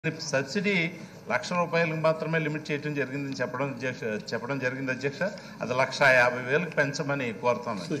Subsidy లక్ష రూపాయలకు మాత్రమే limit చేయడం జరిగిందని చెప్పడం అధ్యక్ష చెప్పడం జరిగింది అధ్యక్ష అది లక్ష యాభై వేలకు పెంచమని కోరుతున్నాను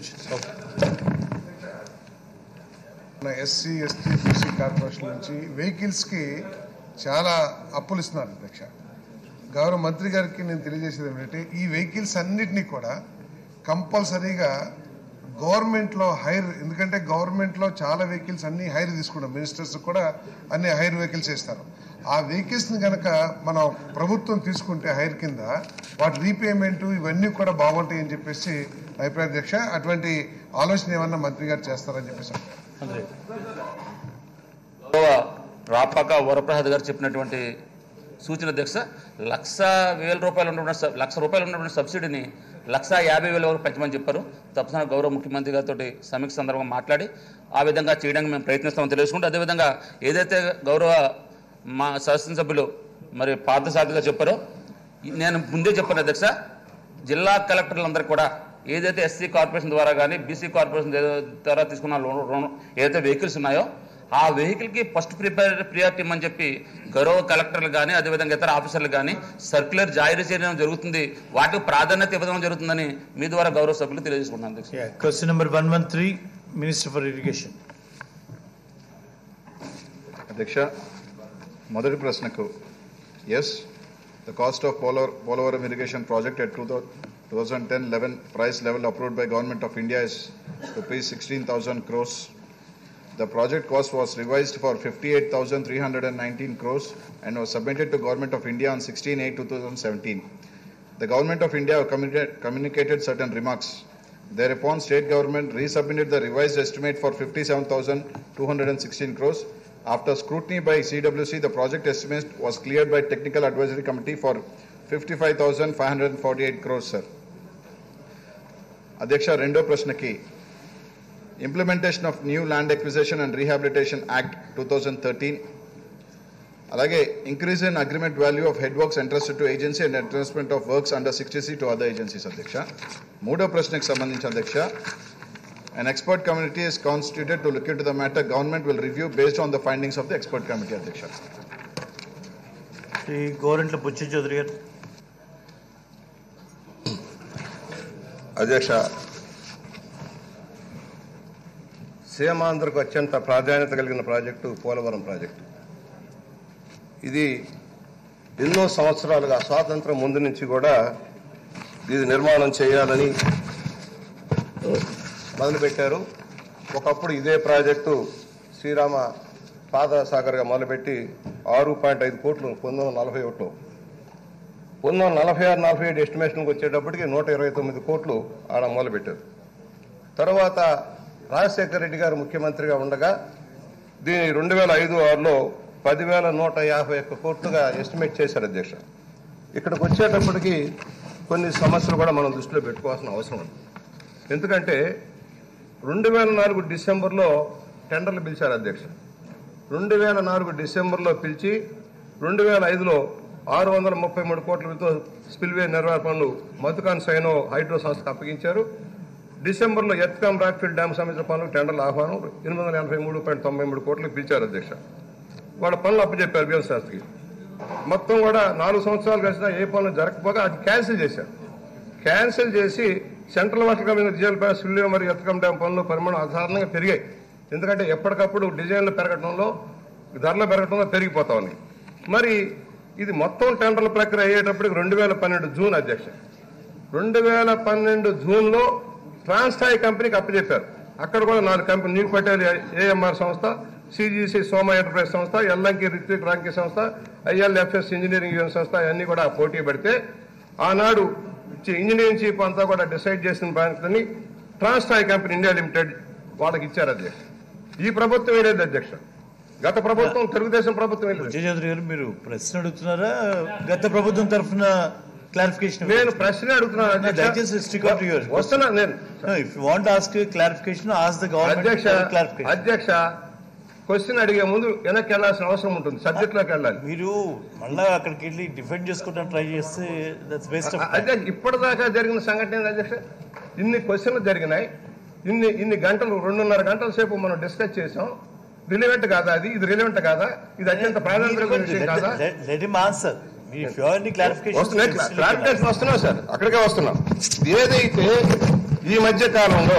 మన ఎస్సీ ఎస్టీ బీసీ కార్పొరేషన్ నుంచి వెహికల్స్కి చాలా అప్పులు ఇస్తున్నారు అధ్యక్ష గౌరవ మంత్రి గారికి నేను తెలియజేసేది ఏమిటంటే ఈ వెహికల్స్ అన్నిటినీ కూడా కంపల్సరీగా గవర్నమెంట్లో హైర్ ఎందుకంటే గవర్నమెంట్లో చాలా వెహికల్స్ అన్ని హైర్ తీసుకుంటాం మినిస్టర్స్ కూడా అన్ని హైర్ వెహికల్స్ ఇస్తారు ఆ వెహికల్స్ని కనుక మనం ప్రభుత్వం తీసుకుంటే హైర్ కింద వాటి రీపేమెంట్ ఇవన్నీ కూడా బాగుంటాయి అని చెప్పేసి నా అభిప్రాయ అధ్యక్ష అటువంటి ఆలోచన ఏమన్నా మంత్రి గారు చేస్తారని చెప్పేసి అంటున్నారు. గౌరవ రాపాక వరప్రసాద్ గారు చెప్పినటువంటి సూచన అధ్యక్ష లక్ష వేల రూపాయలు ఉన్నటువంటి సబ్- లక్ష రూపాయలు ఉన్నటువంటి సబ్సిడీని లక్ష యాభై వేల వరకు పెంచమని చెప్పారు తప్పనిసరిగా గౌరవ ముఖ్యమంత్రి గారితో సమీక్ష సందర్భంగా మాట్లాడి ఆ విధంగా చేయడానికి మేము ప్రయత్నిస్తామని తెలియజేసుకుంటూ అదేవిధంగా ఏదైతే గౌరవ మా శాసనసభ్యులు మరి పార్థసారథిగా చెప్పారో నేను ముందే చెప్పాను అధ్యక్ష జిల్లా కలెక్టర్లందరూ కూడా ఏదైతే ఎస్సీ కార్పొరేషన్ ద్వారా కానీ బీసీ కార్పొరేషన్ ద్వారా తీసుకున్న లోన్ లోన్ ఏదైతే వెహికల్స్ ఉన్నాయో ఆ వెహికల్కి ఫస్ట్ ప్రిపేర్ ప్రియారిటీ అని చెప్పి గౌరవ కలెక్టర్లు కానీ అదేవిధంగా ఇతర ఆఫీసర్లు కానీ సర్క్యులర్ జారీ చేయడం జరుగుతుంది వాటికి ప్రాధాన్యత ఇవ్వడం జరుగుతుందని మీ ద్వారా గౌరవ సభ్యులు తెలియజేసుకుంటున్నాను అధ్యక్ష Yeah, question number 113, Minister for Irrigation. అధ్యక్ష మొదటి ప్రశ్నకు ఎస్ ద కాస్ట్ ఆఫ్ పోలవర్ Polavaram irrigation project at two thousand ten eleven price level approved by government of India is rupees sixteen thousand crores The project cost was revised for 58,319 crores and was submitted to Government of India on 16/8/2017. The Government of India communicated, communicated certain remarks. Thereupon, state government resubmitted the revised estimate for 57,216 crores. After scrutiny by CWC, the project estimate was cleared by Technical Advisory Committee for 55,548 crores, sir. అధ్యక్ష రెండో ప్రశ్నకి implementation of new land acquisition and rehabilitation act two thousand thirteen అలాగే increase in agreement value of head works entrusted to agency and advancement of works under sixty to other agencies అధ్యక్ష మూడో ప్రశ్నకు సంబంధించి అధ్యక్ష An expert committee is constituted to look into the matter. Government will review based on the findings of the expert committee, Adhiksha. Shri Gorantla బుచ్చి చౌదరి గారు అధ్యక్ష సీమాంధ్రకు అత్యంత ప్రాధాన్యత కలిగిన ప్రాజెక్టు పోలవరం ప్రాజెక్టు ఇది ఎన్నో సంవత్సరాలుగా స్వాతంత్రం ముందు నుంచి కూడా ఇది నిర్మాణం చేయాలని మొదలుపెట్టారు ఒకప్పుడు ఇదే ప్రాజెక్టు శ్రీరామ పాదసాగర్గా మొదలుపెట్టి ఆరు పాయింట్ ఐదు కోట్లు పంతొమ్మిది వందల నలభై ఒకటిలో పంతొమ్మిది వందల నలభై ఆరు నలభై ఏడు ఎస్టిమేషన్కి వచ్చేటప్పటికి నూట ఇరవై తొమ్మిది కోట్లు ఆడ మొదలుపెట్టారు తర్వాత రాజశేఖర రెడ్డి గారు ముఖ్యమంత్రిగా ఉండగా దీని రెండు వేల ఐదు ఆరులో పదివేల నూట యాభై ఒక్క కోట్లుగా ఎస్టిమేట్ చేశారు అధ్యక్ష ఇక్కడికి వచ్చేటప్పటికి కొన్ని సమస్యలు కూడా మనం దృష్టిలో పెట్టుకోవాల్సిన అవసరం ఉంది ఎందుకంటే రెండు వేల నాలుగు డిసెంబర్లో టెండర్లు పిలిచారు అధ్యక్ష రెండు వేల నాలుగు డిసెంబర్లో పిలిచి రెండు వేల ఐదులో ఆరు వందల ముప్పై మూడు కోట్లతో స్పిల్వే నిర్వహణ పనులు మధుకాన్ సైనో హైడ్రో సంస్థకు అప్పగించారు డిసెంబర్లో ఎత్కామ్ రాక్ఫీల్డ్ డ్యామ్ సంబంధించిన పనులు టెండర్ల ఆహ్వానం ఎనిమిది వందల ఎనభై మూడు పాయింట్ తొంభై మూడు కోట్లకు పిలిచారు అధ్యక్ష వాళ్ళ పనులు అప్పచెప్పారు బిఎం శాస్త్రికి మొత్తం కూడా నాలుగు సంవత్సరాలు కలిసినా ఏ పనులు జరగకపోగా అది క్యాన్సిల్ చేశారు క్యాన్సిల్ చేసి central water commission design spillway మరియు ఎత్కమ్ డ్యామ్ పనులు పరిమాణం అసాధారణంగా పెరిగాయి ఎందుకంటే ఎప్పటికప్పుడు డిజైన్లు పెరగడంలో ధరలు పెరగడంలో పెరిగిపోతా ఉన్నాయి మరి ఇది మొత్తం టెండర్ల ప్రక్రియ అయ్యేటప్పటికి రెండు వేల పన్నెండు జూన్ అధ్యక్ష రెండు వేల పన్నెండు జూన్లో ట్రాన్స్టాయ్ కంపెనీకి అప్పచెప్పారు అక్కడ కూడా నాలుగు కంపెనీ న్యూ పటేల్ ఏఎంఆర్ సంస్థ సిజిసి సోమా ఎంటర్ప్రైజ్ సంస్థ ఎల్లంకి రిత్విక్ రాంకి సంస్థ ఐఎల్ఎఫ్ఎస్ ఇంజనీరింగ్ యూనియన్ సంస్థ అన్ని కూడా పోటీ పడితే ఆనాడు చి- ఇంజనీరింగ్ చీఫ్ అంతా కూడా డిసైడ్ చేసిన బాధ్యతని ట్రాన్స్టాయ్ కంపెనీ ఇండియా లిమిటెడ్ వాళ్ళకి ఇచ్చారు అధ్యక్ష ఈ ప్రభుత్వం వేరేది అధ్యక్ష గత ప్రభుత్వం తెలుగుదేశం ప్రభుత్వం వేరేది బుచ్చి చౌదరి గారు మీరు ప్రశ్న అడుగుతున్నారా గత ప్రభుత్వం తరఫున క్లారిఫికేషన్ నేను ప్రశ్న అడుగుతున్నాను అధ్యక్ష. దయచేసి stick on to yours. వస్తున్నా నేను if you want ask clarification as the అధ్యక్ష గవర్నమెంట్ క్లారిఫికేషన్ అధ్యక్ష క్వశ్చన్ అడిగే ముందు వెనక్కి వెళ్ళాల్సిన అవసరం ఉంటుంది సబ్జెక్ట్ లోకి వెళ్ళాలి మీరు మళ్ళా అక్కడికి వెళ్ళి డిఫెండ్ చేసుకోవడం ట్రై చేస్తే దట్స్ వేస్ట్ ఆఫ్ అధ్యక్ష ఇప్పటిదాకా జరిగిన సంఘటన ఏంది అధ్యక్ష ఇన్ని క్వశ్చన్లు జరిగినాయి ఇన్ని ఇన్ని గంటలు రెండున్నర గంటల సేపు మనం డిస్కస్ చేసాం రిలివెంట్ కాదా అది ఇది రిలివెంట్ కాదా ఇది అత్యంత ప్రాధాన్యత విషయం కాదా let him answer if you have any వస్తున్నాయి క్లారిఫికేషన్ క్లారిఫికేషన్ వస్తున్నాం సార్ అక్కడికే వస్తున్నాం ఏదైతే ఈ మధ్య కాలంలో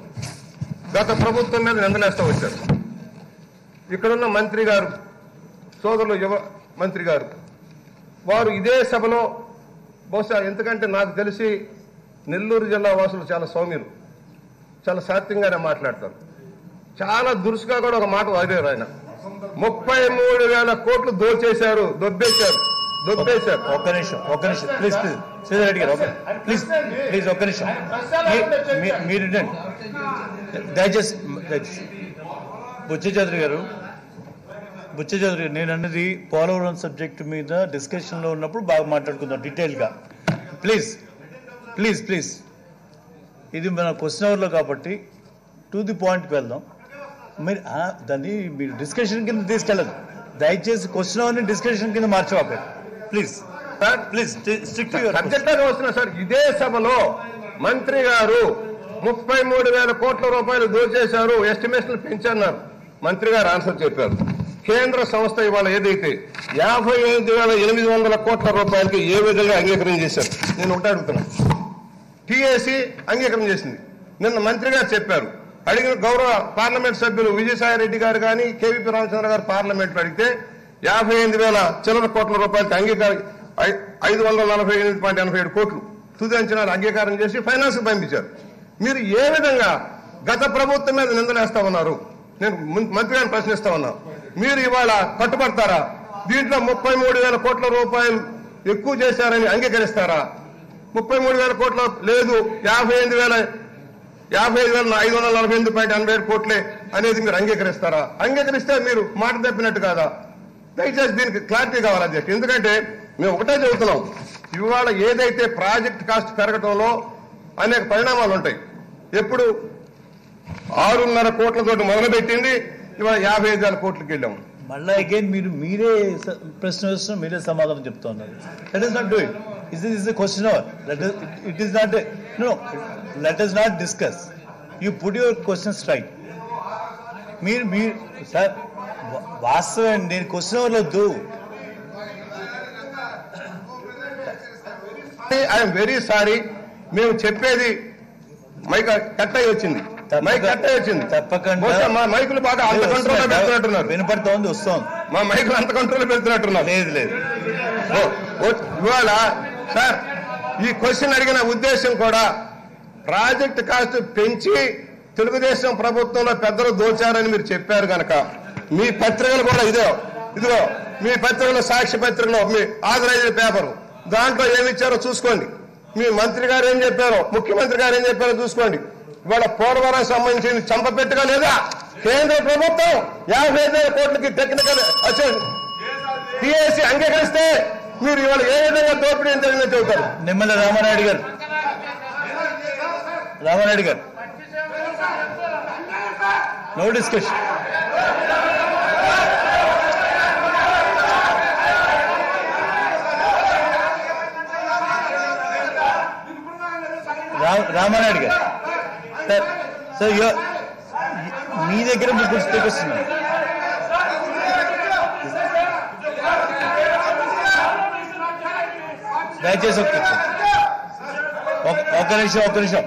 గత ప్రభుత్వం మీద నిందలేస్తూ వచ్చారు ఇక్కడున్న మంత్రి గారు సోదరులు యువ మంత్రి గారు వారు ఇదే సభలో బహుశా ఎందుకంటే నాకు తెలిసి నెల్లూరు జిల్లా వాసులు చాలా సౌమ్యులు చాలా సాత్యంగానే మాట్లాడతారు చాలా దురుసుగా కూడా ఒక మాట వాడారు ఆయన ముప్పై మూడు వేల కోట్లు దోచేశారు దొబ్బేశారు దొబ్బేశారు ఒక్క నిమిషం ఒక్క నిమిషం ప్లీజ్ ప్లీజ్ శ్రీధర్ రెడ్డి గారు ఒక్క ప్లీజ్ ప్లీజ్ ఒక్క నిమిషం మీ- మీ- మీరు వినండి. దయచేసి దయచేసి బుచ్చ చౌదరి గారు బుచ్చ చౌదరి గారు నేను అన్నది పోలవరం సబ్జెక్ట్ మీద డిస్కషన్లో ఉన్నప్పుడు బాగా మాట్లాడుకుందాం డీటెయిల్గా ప్లీజ్ ప్లీజ్ ప్లీజ్ ఇది మన క్వశ్చన్ అవర్లో కాబట్టి టు ది పాయింట్కి వెళ్దాం మీరు ఆ, దాన్ని మీరు డిస్కషన్ కింద తీసుకెళ్ళదు దయచేసి క్వశ్చన్ అవర్ని డిస్కషన్ కింద మార్చవాకండి please please stick to your subject లాగా వస్తున్నా సార్ ఇదే సభలో మంత్రి గారు ముప్పై మూడు వేల కోట్ల రూపాయలు దోచేశారు ఎస్టిమేషన్ పెంచన్నారు మంత్రి గారు ఆన్సర్ చెప్పారు కేంద్ర సంస్థ ఇవాళ ఏదైతే యాభై ఐదు వేల ఎనిమిది వందల కోట్ల రూపాయలకి ఏ విధంగా అంగీకారం చేశారు నేను ఒకటి అడుగుతున్నా టీఏసీ అంగీకారం చేసింది నిన్న మంత్రి గారు చెప్పారు అడిగిన గౌరవ పార్లమెంట్ సభ్యులు విజయసాయి రెడ్డి గారు కానీ కేవీపీ రామచంద్ర గారు పార్లమెంట్ లో అడిగితే యాభై ఎనిమిది వేల చిల్లర కోట్ల రూపాయలకి అంగీకారం ఐ- ఐదు వందల నలభై ఎనిమిది పాయింట్ ఎనభై ఏడు కోట్లు తుది అంచనాలు అంగీకారం చేసి ఫైనాన్స్ పంపించారు మీరు ఏ విధంగా గత ప్రభుత్వం మీద నిందలేస్తా ఉన్నారు నేను ముం- మంత్రి గారిని ప్రశ్నిస్తా ఉన్నా మీరు ఇవాళ కట్టుబడతారా దీంట్లో ముప్పై మూడు వేల కోట్ల రూపాయలు ఎక్కువ చేశారని అంగీకరిస్తారా ముప్పై మూడు వేల కోట్ల లేదు యాభై ఎనిమిది వేల యాభై ఐదు వేల ఐదు వందల నలభై ఎనిమిది పాయింట్ ఎనభై ఏడు కోట్లే అనేది మీరు అంగీకరిస్తారా అంగీకరిస్తే మీరు మాట తప్పినట్టు కాదా దయచేసి దీనికి క్లారిటీ కావాలి అధ్యక్ష ఎందుకంటే మేము ఒకటే చెబుతున్నాం ఇవాళ ఏదైతే ప్రాజెక్ట్ కాస్ట్ పెరగటంలో అనేక పరిణామాలు ఉంటాయి ఎప్పుడు ఆరున్నర కోట్లతోటి మొదలుపెట్టింది ఇవాళ యాభై ఐదు వేల కోట్లకి వెళ్ళాము మళ్ళీ అగైన్ మీరు మీరే స- ప్రశ్న వేస్తున్నారు మీరే సమాధానం చెప్తా ఉన్నారు let us not do it is is question hour let it us not no let us not discuss you put your questions right మీరు మీరు సార్ వా- వాస్తవం నేను క్వశ్చన్ అవర్ వద్దు ఐఎమ్ వెరీ సారీ మేము చెప్పేది మైక్ కట్ అయి వచ్చింది మైక్ కట్ అయి వచ్చింది తప్పకుండా. బహుశా మా మైకులు బాగా అంత కంట్రోల్ లో పెడుతున్నట్టున్నారు వినపడుతోంది వస్తోంది మా మైకులు అంత కంట్రోల్ లో పెడుతున్నట్టున్నారు లేదు లేదు ఓ, ఓ, ఇవాళ సార్ ఈ క్వశ్చన్ అడిగిన ఉద్దేశం కూడా ప్రాజెక్ట్ కాస్ట్ పెంచి తెలుగుదేశం ప్రభుత్వంలో పెద్దలు దోచారని మీరు చెప్పారు గనక మీ పత్రికలు కూడా ఇదే ఇదిగో మీ పత్రికలో సాక్షి పత్రికలో మీ ఆథరైజ్డ్ పేపర్ దాంట్లో ఏమి ఇచ్చారో చూసుకోండి మీ మంత్రి గారు ఏం చెప్పారో ముఖ్యమంత్రి గారు ఏం చెప్పారో చూసుకోండి ఇవాళ పోలవరం సంబంధించిన చంపపెట్టుగా లేదా కేంద్ర ప్రభుత్వం యాభై ఐదు వేల కోట్లకి టెక్నికల్ టీఏసీ అంగీకరిస్తే మీరు ఇవాళ ఏ విధంగా దోపిడీ ఏం జరిగిందో చెబుతారు నిమ్మల రామానాయుడు గారు రామానాయుడు గారు నో డిస్కషన్ రామానాయుడు గారు సార్ సార్ యో- మీ దగ్గర ముగ్గురు స్పీకర్స్ ఉన్నారు దయచేసి ఒక్క నిమిషం. ఒక్క- ఒక్క నిమిషం ఒక్క నిమిషం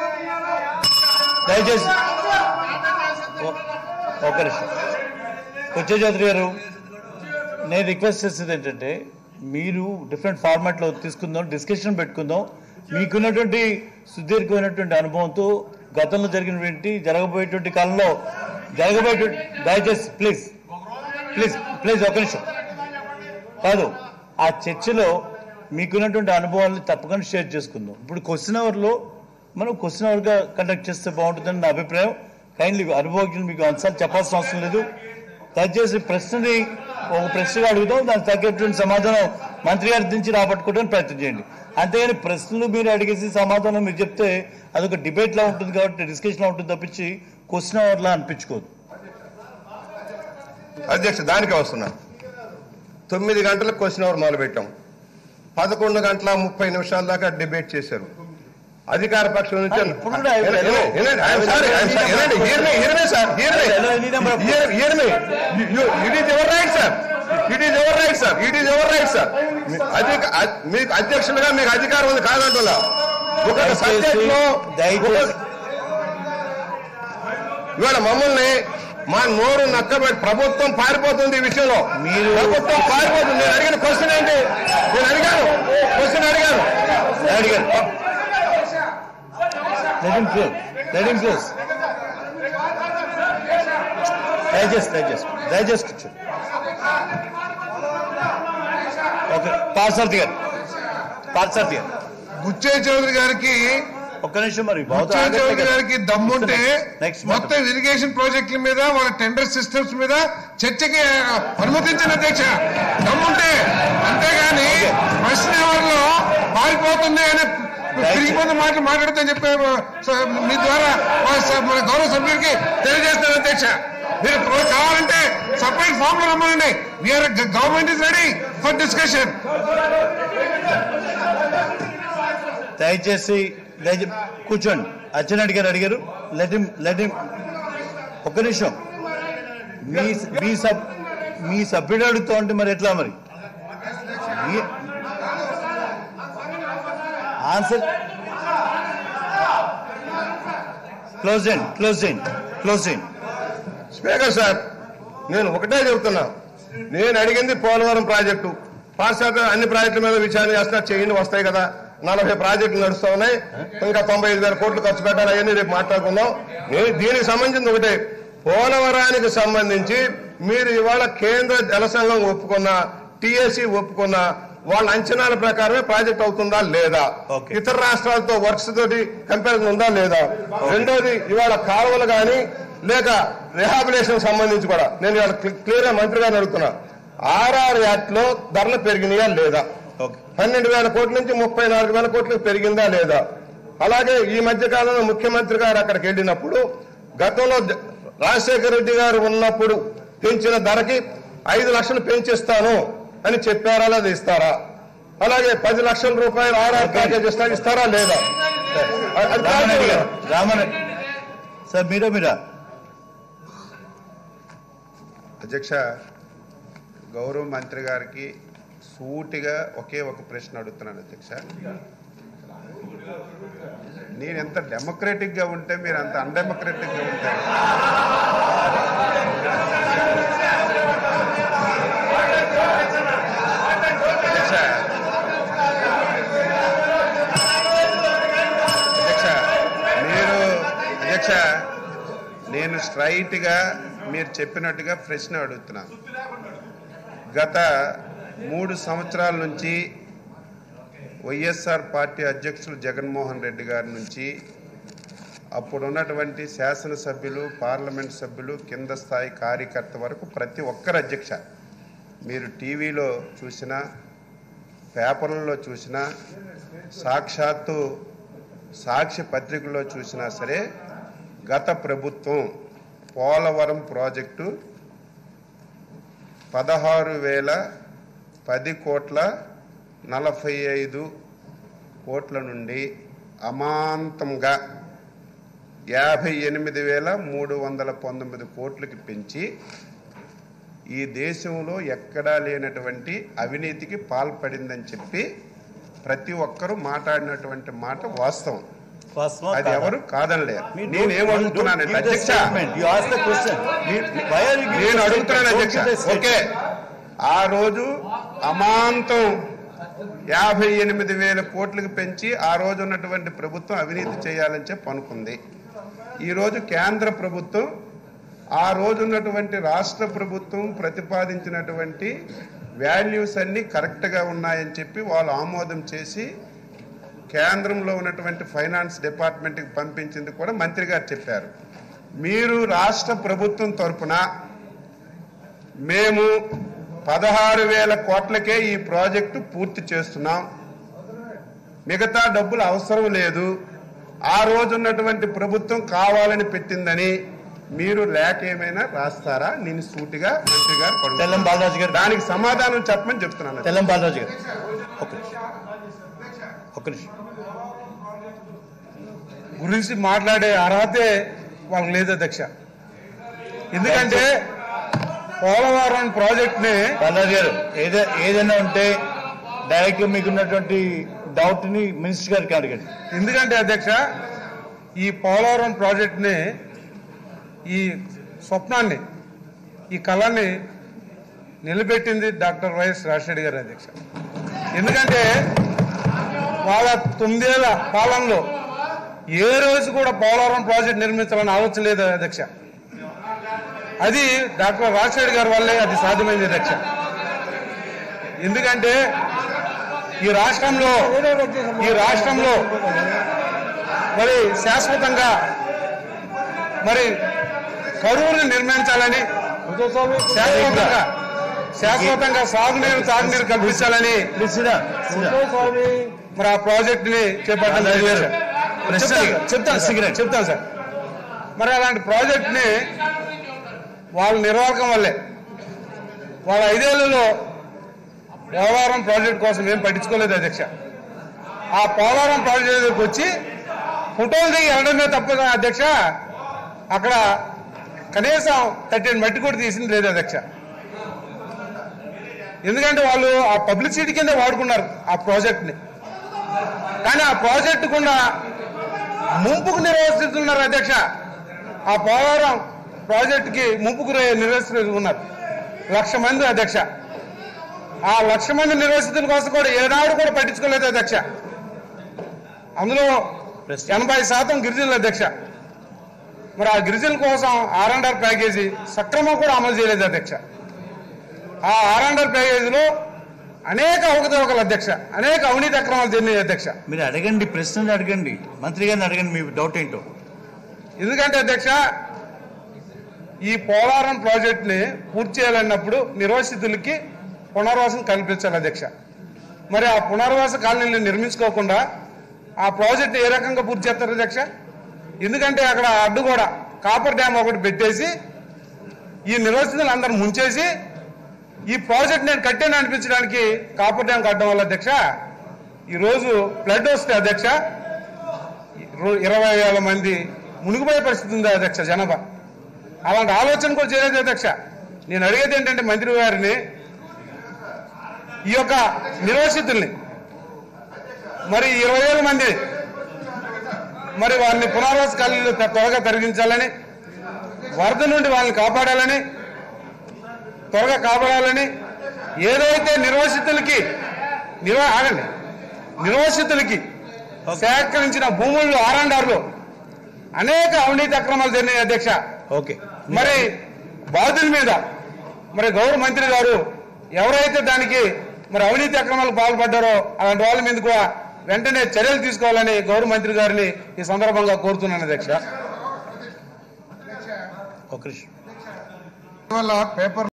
దయచేసి ఒ- ఒక్క నిమిషం వచ్చే చౌదరి గారు నేను రిక్వెస్ట్ చేసేది ఏంటంటే మీరు డిఫరెంట్ ఫార్మాట్లో తీసుకుందాం డిస్కషన్ పెట్టుకుందాం మీకున్నటువంటి సుదీర్ఘమైనటువంటి అనుభవంతో గతంలో జరిగినటువంటి జరగబోయేటువంటి కాలంలో జరగబోయేటువంటి దయచేసి ప్లీజ్ ప్లీజ్ ప్లీజ్ ఒక నిమిషం కాదు ఆ చర్చలో మీకున్నటువంటి అనుభవాలను తప్పకుండా షేర్ చేసుకుందాం ఇప్పుడు క్వశ్చన్ అవర్లో మనం క్వశ్చన్ అవర్గా కండక్ట్ చేస్తే బాగుంటుందని నా అభిప్రాయం కైండ్లీ అనుభవజ్ఞులు మీకు అంశాలు చెప్పాల్సిన అవసరం లేదు దయచేసి ప్రశ్నని ఒక ప్రశ్నగా అడుగుదాం దానికి తగ్గటువంటి సమాధానం మంత్రి గారి నుంచి రాబట్టుకోవడానికి ప్రయత్నం చేయండి అంతేగాని ప్రశ్నలు మీరు అడిగేసి సమాధానం మీరు చెప్తే అదొక డిబేట్ లా ఉంటుంది కాబట్టి డిస్కషన్ లా ఉంటుంది తప్పించి క్వశ్చన్ అవర్ లా అనిపించుకోదు అధ్యక్ష దానికి వస్తున్నా తొమ్మిది గంటలకు క్వశ్చన్ అవర్ మొదలు పెట్టాం పదకొండు గంటల ముప్పై నిమిషాల దాకా డిబేట్ చేశారు అధికార పక్షం నుంచి ఇప్పుడు కూడా I will వినండి, allow- వినండి, I am I will sorry, I am allow sorry. any number of వినండి, hear me, hear me, sir, hear me. I will allow any number of Hear- hear me. You- you- it is your right, sir. It is your right, sir. It is your right, sir. మీ- అధిక అ- మీకు అధ్యక్షులుగా మీకు అధికారం ఉంది కాదంటున్నా ఒక subject లో దయచేసి ఇవాళ మమ్మల్ని మా నోరు నక్కబెట్టి ప్రభుత్వం పారిపోతుంది ఈ విషయంలో మీరు- ప్రభుత్వం పారిపోతుంది నేను అడిగిన క్వశ్చన్ ఏంటి నేను అడిగాను క్వశ్చన్ అడిగాను అడిగారు let him close let him close దయచేసి దయచేసి దయచేసి కూర్చో ఓకే పార్సార్థి గారు పార్సార్థి గారు బుచ్చయ్య చౌదరి గారికి ఒక్క నిమిషం మరి బహుశా బుచ్చయ్య ఆగట్లే చౌదరి కదా. గారికి దమ్ముంటే నెక్స్ట్ మొత్తం ఇరిగేషన్ ప్రాజెక్టుల మీద వాళ్ళ టెండర్ సిస్టమ్స్ మీద చర్చకి అనుమతించిన అధ్యక్ష దమ్ముంటే అంతేగాని ప్రశ్న ఎవరిలో పారిపోతుంది అనే తిరిగిపోతున్న మాటలు మాట్లాడుతూ చెప్పే స- మీ ద్వారా మా స- మన గౌరవ సభ్యుడికి తెలియజేస్తారు అధ్యక్ష మీరు కావాలంటే సపరేట్ ఫామ్ లో రమ్మనండి we are government is ready for discussion దయచేసి దయచే కూర్చోండి అచ్చెన్నాయుడు గారు అడిగారు లెట్ హిమ్ లెట్ హిమ్ ఒక్క నిమిషం మీ మీ సబ్ మీ సభ్యుడు అడుగుతూ ఉంటే మరి ఎట్లా మరి మీ- ఆన్సర్ క్లోజ్ చేయండి క్లోజ్ చేయండి క్లోజ్ చేయండి స్పీకర్ సార్ నేను ఒకటే చెబుతున్నా నేను అడిగింది పోలవరం ప్రాజెక్టు పాశ్చాత్య అన్ని ప్రాజెక్టుల మీద విచారణ చేస్తున్నా చేయండి వస్తాయి కదా నలభై ప్రాజెక్టులు నడుస్తా ఉన్నాయి ఇంకా తొంభై ఐదు వేల కోట్లు ఖర్చు పెట్టాలి అవన్నీ రేపు మాట్లాడుకుందాం నేను దీనికి సంబంధించింది ఒకటే పోలవరానికి సంబంధించి మీరు ఇవాళ కేంద్ర జల సంఘం ఒప్పుకున్న టిఎస్సి ఒప్పుకున్న వాళ్ళ అంచనాల ప్రకారమే ప్రాజెక్ట్ అవుతుందా లేదా Okay. ఇతర రాష్ట్రాలతో వర్క్స్ తోటి కంపారిజన్ ఉందా లేదా రెండోది ఇవాళ కాలువలు కానీ లేక రిహాబిలేషన్ సంబంధించి కూడా నేను ఇవాళ క్లియర్ గా మంత్రి గారిని అడుగుతున్నా ఆర్ఆర్ యాక్ట్ లో ధరలు పెరిగినాయా లేదా ఓకే పన్నెండు వేల కోట్ల నుంచి ముప్పై నాలుగు వేల కోట్లకు పెరిగిందా లేదా అలాగే ఈ మధ్య కాలంలో ముఖ్యమంత్రి గారు అక్కడికి వెళ్ళినప్పుడు గతంలో జ- రాజశేఖర రెడ్డి గారు ఉన్నప్పుడు పెంచిన ధరకి ఐదు లక్షలు పెంచిస్తాను అని చెప్పారా లేదా ఇస్తారా అలాగే పది లక్షల రూపాయలు ఆర్ఆర్ ప్యాకేజ్ ఇస్తా ఇస్తారా లేదా అది- అది రామరెడ్డి గారు కాదు. రామరెడ్డి సార్ మీరా మీరా అధ్యక్ష గౌరవ మంత్రి గారికి సూటిగా ఒకే ఒక ప్రశ్న అడుగుతున్నాను అధ్యక్ష నేను ఎంత డెమోక్రటిక్ గా ఉంటే మీరు అంత అన్డెమోక్రటిక్ గా ఉంటారు అధ్యక్ష అధ్యక్ష మీరు అధ్యక్ష నేను స్ట్రైట్ గా మీరు చెప్పినట్టుగా ప్రశ్న అడుగుతున్నాను గత మూడు సంవత్సరాల నుంచి వైఎస్ఆర్ పార్టీ అధ్యక్షులు జగన్మోహన్ రెడ్డి గారి నుంచి అప్పుడు ఉన్నటువంటి శాసనసభ్యులు పార్లమెంట్ సభ్యులు కింద స్థాయి కార్యకర్త వరకు ప్రతి ఒక్కరు అధ్యక్ష మీరు టీవీలో చూసినా పేపర్లలో చూసినా సాక్షాత్తు సాక్షి పత్రికల్లో చూసినా సరే గత ప్రభుత్వం పోలవరం ప్రాజెక్టు పదహారు వేల పది కోట్ల నలభై ఐదు కోట్ల నుండి అమాంతంగా యాభై ఎనిమిది వేల మూడు వందల పంతొమ్మిది కోట్లకి పెంచి ఈ దేశంలో ఎక్కడా లేనటువంటి అవినీతికి పాల్పడిందని చెప్పి ప్రతి ఒక్కరూ మాట్లాడినటువంటి మాట వాస్తవం వాస్తవం అది కాదా? ఎవరు కాదనలేరు మీ don't- నేనేం don't అడుగుతున్నానంటే give the అధ్యక్ష statement. You ask the question. Why are you giving నేను the అడుగుతున్నాను statement? అధ్యక్ష Don't give the okay statement. ఆ రోజు అమాంతం యాభై ఎనిమిది వేల కోట్లకు పెంచి ఆ రోజు ఉన్నటువంటి ప్రభుత్వం అవినీతి చేయాలని చెప్పి అనుకుంది ఈ రోజు కేంద్ర ప్రభుత్వం ఆ రోజు ఉన్నటువంటి రాష్ట్ర ప్రభుత్వం ప్రతిపాదించినటువంటి వాల్యూస్ అన్ని కరెక్ట్గా ఉన్నాయని చెప్పి వాళ్ళు ఆమోదం చేసి కేంద్రంలో ఉన్నటువంటి ఫైనాన్స్ డిపార్ట్మెంట్కి పంపించింది కూడా మంత్రి గారు చెప్పారు మీరు రాష్ట్ర ప్రభుత్వం తరపున మేము పదహారు వేల కోట్లకే ఈ ప్రాజెక్టు పూర్తి చేస్తున్నాం మిగతా డబ్బులు అవసరం లేదు ఆ రోజు ఉన్నటువంటి ప్రభుత్వం కావాలని పెట్టిందని మీరు లేఖ ఏమైనా రాస్తారా నేను సూటిగా మంత్రి గారు అడుగుతున్నాను. తెల్లం బాలరాజు గారు దానికి సమాధానం చెప్పమని చెప్తున్నాను తెల్లం బాలరాజు గారు ఒక్క నిమిషం ఒక్క నిమిషం గురించి మాట్లాడే అర్హతే వాళ్ళకి లేదు అధ్యక్ష ఎందుకంటే పోలవరం ప్రాజెక్ట్ని ప్రహ్లాద్ గారు ఏదే ఏదైనా ఉంటే డైరెక్ట్ మీకు ఉన్నటువంటి డౌట్ ని మినిస్టర్ గారికి అడగండి ఎందుకంటే అధ్యక్ష ఈ పోలవరం ప్రాజెక్ట్ని ఈ స్వప్నాన్ని ఈ కళని నిలబెట్టింది డాక్టర్ వైఎస్ రాజశేఖర్ గారు అధ్యక్ష ఎందుకంటే వాళ్ళ తొమ్మిదేళ్ల పాలనలో ఏ రోజు కూడా పోలవరం ప్రాజెక్ట్ నిర్మించాలని ఆలోచన లేదు అధ్యక్ష అది డాక్టర్ రాజశేఖర్ గారి వల్లే అది సాధ్యమైంది అధ్యక్ష ఎందుకంటే ఈ రాష్ట్రంలో ఈ రాష్ట్రంలో మరి శాశ్వతంగా మరి కరువుని నిర్మించాలని శాశ్వతంగా శాశ్వతంగా సాగునీరు తాగునీరు కల్పించాలని మరి ఆ ప్రాజెక్ట్ ని చేపట్టడం జరిగింది సార్. చెప్తాను, చెప్తాను సార్, చెప్తాను సార్ మరి అలాంటి ప్రాజెక్ట్ ని వాళ్ళ నిర్వాహకం వల్లే వాళ్ళ ఐదేళ్లలో పోలవరం ప్రాజెక్ట్ కోసం ఏం పట్టించుకోలేదు అధ్యక్ష ఆ పోలవరం ప్రాజెక్ట్ దగ్గరికి వచ్చి ఫోటోలు దిగి వెళ్ళడమే తప్ప అధ్యక్ష అక్కడ కనీసం థర్టీన్ మట్టి కూడా తీసింది లేదు అధ్యక్ష ఎందుకంటే వాళ్ళు ఆ పబ్లిసిటీ కింద వాడుకున్నారు ఆ ప్రాజెక్ట్ని కానీ ఆ ప్రాజెక్టు కూడా ముంపుకు నిర్వహిస్తున్నారు అధ్యక్ష ఆ పోలవరం ప్రాజెక్టుకి ముంపుకు నిర్వహిస్తూ ఉన్నారు లక్ష మంది అధ్యక్ష ఆ లక్ష మంది నిర్వసితుల కోసం కూడా ఏనాడు కూడా పట్టించుకోలేదు అధ్యక్ష అందులో ఎనభై శాతం గిరిజనుల అధ్యక్ష మరి ఆ గిరిజనుల కోసం ఆర్ అండ్ ఆర్ ప్యాకేజీ సక్రమం కూడా అమలు చేయలేదు అధ్యక్ష ఆ ఆర్ అండ్ ఆర్ ప్యాకేజీలో అనేక అవకతవకలు అధ్యక్ష అనేక అవినీతి అక్రమాలు జరిగినాయి అధ్యక్ష మీరు అడగండి ప్రశ్నలు అడగండి మంత్రి గారిని అడగండి మీ డౌట్ ఏంటో ఎందుకంటే అధ్యక్ష ఈ పోలవరం ప్రాజెక్టుని పూర్తి చేయాలన్నప్పుడు నిర్వాసితులకి పునర్వాసం కల్పించాలి అధ్యక్ష మరి ఆ పునర్వాస కాలనీలు నిర్మించుకోకుండా ఆ ప్రాజెక్ట్ ఏ రకంగా పూర్తి చేస్తారు అధ్యక్ష ఎందుకంటే అక్కడ అడ్డు కూడా కాపర్ డ్యామ్ ఒకటి పెట్టేసి ఈ నిర్వాసితులు అందరూ ముంచేసి ఈ ప్రాజెక్ట్ నేను కట్టాను అనిపించడానికి కాపర్ డ్యామ్ కట్టడం వల్ల అధ్యక్ష ఈరోజు ఫ్లడ్ వస్తే అధ్యక్ష ఇరు- ఇరవై వేల మంది మునిగిపోయే పరిస్థితి ఉంది అధ్యక్ష జనాభా అలాంటి ఆలోచన కూడా చేయలేదు అధ్యక్ష నేను అడిగేది ఏంటంటే మంత్రి గారిని ఈ యొక్క నిర్వాసితుల్ని మరి ఇరవై వేల మంది మరి వారిని పునరావాస కాలనీలో త్వ- త్వరగా తరలించాలని వరద నుండి వాళ్ళని కాపాడాలని త్వరగా కాపాడాలని ఏదైతే నిర్వాసితులకి నిర్వా ఆగండి నిర్వాసితులకి సేకరించిన భూముల్లో ఆర్ఆర్లో అనేక అవినీతి అక్రమాలు జరిగినాయి అధ్యక్ష ఓకే మరి బాధితుల మీద మరి గౌరవ మంత్రి గారు ఎవరైతే దానికి మరి అవినీతి అక్రమాలకు పాల్పడ్డారో అలాంటి వాళ్ళ మీద కూడా వెంటనే చర్యలు తీసుకోవాలని గౌరవ మంత్రి గారిని ఈ సందర్భంగా కోరుతున్నాను అధ్యక్ష ఒక నిమిషం వల్ల పేపర్